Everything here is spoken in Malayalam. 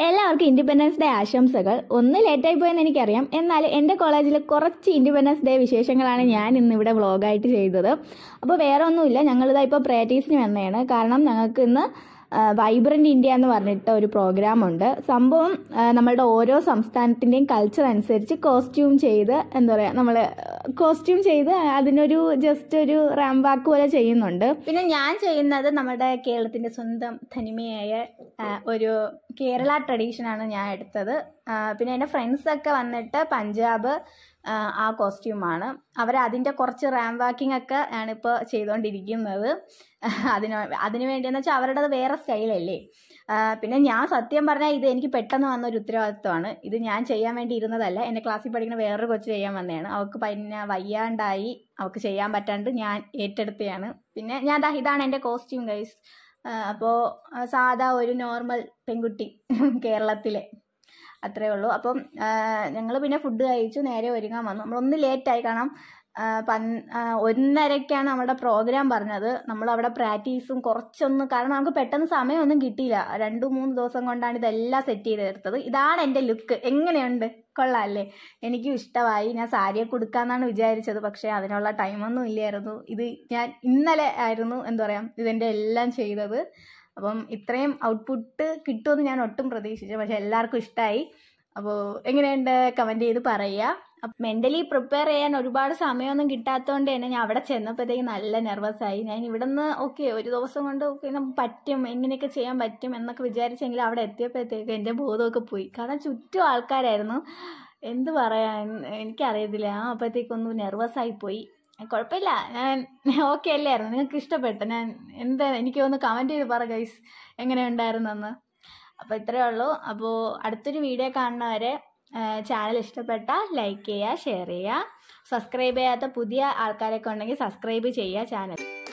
എല്ലാവർക്കും ഇൻഡിപെൻഡൻസ് ഡേ ആശംസകൾ ഒന്ന് ലേറ്റായി പോയെന്ന് എനിക്കറിയാം എന്നാൽ എൻ്റെ കോളേജിൽ കുറച്ച് ഇൻഡിപെൻഡൻസ് ഡേ വിശേഷങ്ങളാണ് ഞാൻ ഇന്ന് ഇവിടെ വ്ളോഗായിട്ട് ചെയ്തത് അപ്പോൾ വേറെ ഒന്നുമില്ല ഞങ്ങളിതാ ഇപ്പോൾ പ്രാക്ടീസിന് വന്നതാണ് കാരണം ഞങ്ങൾക്ക് ഇന്ന് വൈബ്രൻ്റ് ഇന്ത്യ എന്ന് പറഞ്ഞിട്ട് ഒരു പ്രോഗ്രാം ഉണ്ട് സംഭവം ആ, നമ്മളുടെ ഓരോ സംസ്ഥാനത്തിൻ്റെയും കൾച്ചർ അനുസരിച്ച് കോസ്റ്റ്യൂം ചെയ്ത് എന്താ പറയുക നമ്മൾ കോസ്റ്റ്യൂം ചെയ്ത് അതിനൊരു ജസ്റ്റ് ഒരു റാംബാക്ക് പോലെ ചെയ്യുന്നുണ്ട് പിന്നെ ഞാൻ ചെയ്യുന്നത് നമ്മുടെ കേരളത്തിൻ്റെ സ്വന്തം തനിമയായ ആ, ഒരു കേരള ട്രഡീഷനാണ് ഞാൻ എടുത്തത് ആ, പിന്നെ എൻ്റെ ഫ്രണ്ട്സൊക്കെ വന്നിട്ട് പഞ്ചാബ് ആ, ആ കോസ്റ്റ്യൂമാണ് അവർ അതിൻ്റെ കുറച്ച് റാം വാക്കിംഗ് ഒക്കെ ആണിപ്പോൾ ചെയ്തുകൊണ്ടിരിക്കുന്നത് അതിന് അതിന് വേണ്ടിയെന്ന് വെച്ചാൽ അവരുടേത് വേറെ സ്റ്റൈലല്ലേ ആ, പിന്നെ ഞാൻ സത്യം പറഞ്ഞാൽ ഇത് എനിക്ക് പെട്ടെന്ന് വന്ന ഒരു ഉത്തരവാദിത്വമാണ് ഇത് ഞാൻ ചെയ്യാൻ വേണ്ടി ഇരുന്നതല്ല എൻ്റെ ക്ലാസ്സിൽ പഠിക്കുന്ന വേറൊരു കൊച്ചു ചെയ്യാൻ വന്നതാണ് അവൾക്ക് പിന്നെ വയ്യാണ്ടായി അവൾക്ക് ചെയ്യാൻ പറ്റാണ്ട് ഞാൻ ഏറ്റെടുത്തതാണ് പിന്നെ ഞാൻ ദാ ഇതാണ് എൻ്റെ കോസ്റ്റ്യൂം ഗൈസ് അപ്പോൾ സാധാ ഒരു നോർമൽ പെൺകുട്ടി കേരളത്തിലെ അത്രേ ഉള്ളൂ അപ്പം ഞങ്ങൾ പിന്നെ ഫുഡ് കഴിച്ചു നേരെ ഒരുങ്ങാൻ വന്നു നമ്മളൊന്ന് ലേറ്റായി കാരണം ആ, പൻ ആ, ഒന്നരയ്ക്കാണ് നമ്മുടെ പ്രോഗ്രാം പറഞ്ഞത് നമ്മൾ അവിടെ പ്രാക്ടീസും കുറച്ചൊന്ന് കാരണം നമുക്ക് പെട്ടെന്ന് സമയമൊന്നും കിട്ടിയില്ല രണ്ട് മൂന്ന് ദിവസം കൊണ്ടാണ് ഇതെല്ലാം സെറ്റ് ചെയ്തെടുത്തത് ഇതാണ് എൻ്റെ ലുക്ക് എങ്ങനെയുണ്ട് കൊള്ളാമല്ലേ എനിക്കും ഇഷ്ടമായി ഞാൻ സാരിയൊക്കെ കൊടുക്കാമെന്നാണ് വിചാരിച്ചത് പക്ഷേ അതിനുള്ള ടൈമൊന്നും ഇല്ലായിരുന്നു ഇത് ഞാൻ ഇന്നലെ ആയിരുന്നു എന്താ പറയുക ഇതിൻ്റെ എല്ലാം ചെയ്തത് അപ്പം ഇത്രയും ഔട്ട്പുട്ട് കിട്ടുമെന്ന് ഞാൻ ഒട്ടും പ്രതീക്ഷിച്ചു പക്ഷെ എല്ലാവർക്കും ഇഷ്ടമായി അപ്പോൾ എങ്ങനെയുണ്ട് കമൻറ്റ് ചെയ്ത് പറയുക അപ്പം മെൻ്റലി പ്രിപ്പയർ ചെയ്യാൻ ഒരുപാട് സമയമൊന്നും കിട്ടാത്തതുകൊണ്ട് തന്നെ ഞാൻ അവിടെ ചെന്നപ്പോഴത്തേക്ക് നല്ല നെർവസ് ആയി ഞാൻ ഇവിടെ നിന്ന് ഓക്കെ ഒരു ദിവസം കൊണ്ട് ഓക്കെ നമുക്ക് പറ്റും എങ്ങനെയൊക്കെ ചെയ്യാൻ പറ്റും എന്നൊക്കെ വിചാരിച്ചെങ്കിൽ അവിടെ എത്തിയപ്പോഴത്തേക്ക് എൻ്റെ ബോധമൊക്കെ പോയി കാരണം ചുറ്റും ആൾക്കാരായിരുന്നു എന്ത് പറയാൻ എനിക്കറിയത്തില്ല ആ അപ്പോഴത്തേക്കൊന്നും നെർവസ് ആയി പോയി കുഴപ്പമില്ല ഞാൻ ഓക്കെ അല്ലായിരുന്നു നിങ്ങൾക്ക് ഇഷ്ടപ്പെട്ടു ഞാൻ എന്താ എനിക്ക് ഒന്ന് കമൻറ്റ് ചെയ്ത് പറ ഗൈസ് എങ്ങനെ ഉണ്ടായിരുന്നെന്ന് അപ്പോൾ ഇത്രയേ ഉള്ളൂ അപ്പോൾ അടുത്തൊരു വീഡിയോ കാണുന്നവരെ ചാനൽ ഇഷ്ടപ്പെട്ടാൽ ലൈക്ക് ചെയ്യുക ഷെയർ ചെയ്യുക സബ്സ്ക്രൈബ് ചെയ്യാത്ത പുതിയ ആൾക്കാരൊക്കെ ഉണ്ടെങ്കിൽ സബ്സ്ക്രൈബ് ചെയ്യുക ചാനൽ